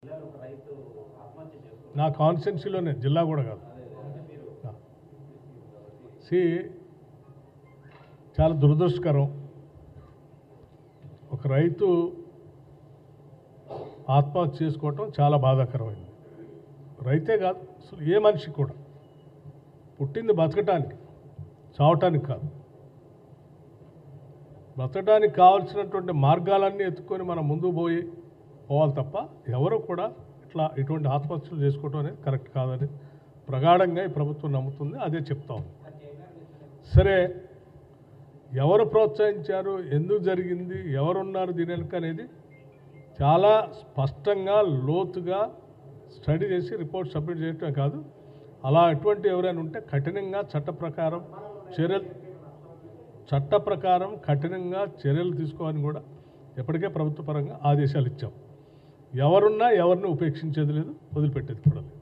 జిల్లాలో ఒక రైతు ఆత్మహత్య చేసుకున్నారు నా కాన్స్టిట్యున్సీలోనే జిల్లా కూడా కాదు అదే అంటే మీరు సి చాలా దురదృష్టకరం ఒక రైతు ఆత్మహత్య చేసుకోవటం చాలా బాధాకరమైంది రైతే కాదు అసలు ఏ మనిషి కూడా పుట్టింది బతకటానికి చావటానికి కాదు బ్రతకడానికి కావాల్సినటువంటి మార్గాలన్నీ ఎత్తుకొని మనం ముందుకు పోయి పోవాలి తప్ప ఎవరు కూడా ఇట్లా ఇటువంటి ఆత్మహత్యలు చేసుకోవటం అనేది కరెక్ట్ కాదని ప్రగాఢంగా ఈ ప్రభుత్వం నమ్ముతుంది అదే చెప్తా ఉంది సరే ఎవరు ప్రోత్సహించారు ఎందుకు జరిగింది ఎవరున్నారు దీని వెనుక అనేది చాలా స్పష్టంగా లోతుగా స్టడీ చేసి రిపోర్ట్ సబ్మిట్ చేయటమే కాదు అలా అటువంటి ఎవరైనా ఉంటే కఠినంగా చట్ట ప్రకారం చర్యలు చట్ట ప్రకారం కఠినంగా చర్యలు తీసుకోవాలని కూడా ఎప్పటికే ప్రభుత్వ పరంగా ఆదేశాలు ఇచ్చాం ఎవరున్నా ఎవరిని ఉపేక్షించేది లేదు వదిలిపెట్టేది కూడా లేదు